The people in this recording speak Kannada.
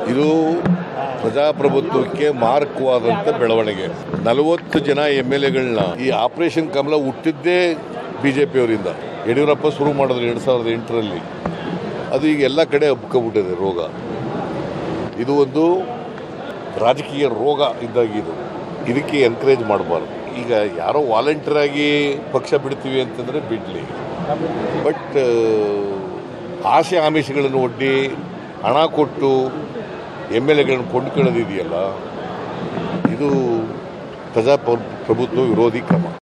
ಇದು ಪ್ರಜಾಪ್ರಭುತ್ವಕ್ಕೆ ಮಾರಕವಾದಂಥ ಬೆಳವಣಿಗೆ ನಲವತ್ತು ಜನ ಎಮ್ ಎಲ್ ಎಗಳನ್ನ ಈ ಆಪರೇಷನ್ ಕಮಲ ಹುಟ್ಟಿದ್ದೇ ಬಿ ಜೆ ಪಿಯವರಿಂದ ಯಡಿಯೂರಪ್ಪ ಶುರು ಮಾಡಿದ್ರು ಎರಡು ಸಾವಿರದ ಎಂಟರಲ್ಲಿ ಅದು ಈಗ ಎಲ್ಲ ಕಡೆ ಹಬ್ಕೊಬಿಟ್ಟಿದೆ ರೋಗ ಇದು ಒಂದು ರಾಜಕೀಯ ರೋಗ ಇದ್ದಾಗಿದು ಇದಕ್ಕೆ ಎನ್ಕರೇಜ್ ಮಾಡಬಾರ್ದು ಈಗ ಯಾರೋ ವಾಲಂಟಿಯರ್ ಆಗಿ ಪಕ್ಷ ಬಿಡ್ತೀವಿ ಅಂತಂದರೆ ಬಿಡಲಿ ಬಟ್ ಆಸೆ ಆಮಿಷಗಳನ್ನು ಒಡ್ಡಿ ಹಣ ಕೊಟ್ಟು ಎಮ್ ಎಲ್ ಎಗಳನ್ನು ಕೊಂಡ್ಕೊಳ್ಳೋದಿದೆಯಲ್ಲ ಇದು ಪ್ರಜಾಪ್ರಭುತ್ವ ವಿರೋಧಿ ಕ್ರಮ